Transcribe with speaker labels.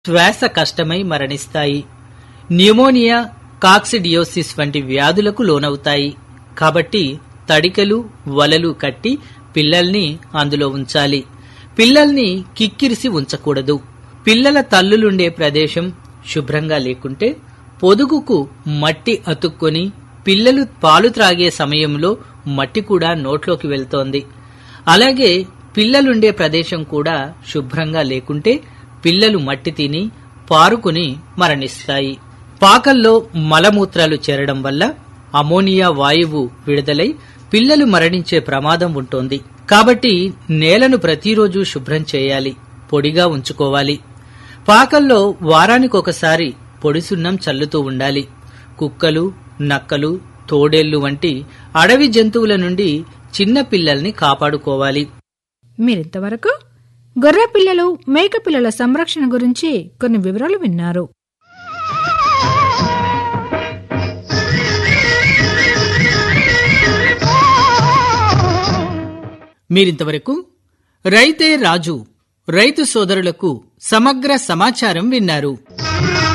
Speaker 1: శ్వాస కష్టమై మరణిస్తాయి pneumonia coccidiosis వంటి వ్యాధులకు లోనవుతాయి కాబట్టి తడికలు వలలు కట్టి పిల్లల్ని అందులో ఉంచాలి పిల్లల్ని కిక్కిరిసి ఉంచకూడదు పిల్లల తల్లులుండే ప్రదేశం శుభ్రంగా లేకుంటే పొదుగుకు మట్టి అతుక్కొని పిల్లలు పాలు త్రాగే సమయంలో మట్టి కూడా నోట్లోకి వెళ్తోంది అలాగే పిల్లలుండే ప్రదేశం కూడా శుభ్రంగా లేకుంటే పిల్లలు మట్టి తిని పారుకుని మరణిస్తాయి పాకల్లో మలమూత్రాలు చేరడం వల్ల అమోనియా వాయువు విడుదలై పిల్లలు మరణించే ప్రమాదం ఉంటుంది కాబట్టి నేలను ప్రతిరోజు శుభ్రం చేయాలి పొడిగా ఉంచుకోవాలి పాకల్లో వారానికొకసారి పొడి సున్నం చల్లుతూ ఉండాలి కుక్కలు నక్కలు తోడేళ్లు వంటి అడవి జంతువుల నుండి చిన్న పిల్లల్ని కాపాడుకోవాలి
Speaker 2: మీరింతవరకు గొర్రె పిల్లలు మేక పిల్లల సంరక్షణ గురించి కొన్ని వివరాలు విన్నారు
Speaker 1: మీరింతవరకు రైతే రాజు రైతు సోదరులకు సమగ్ర సమాచారం విన్నారు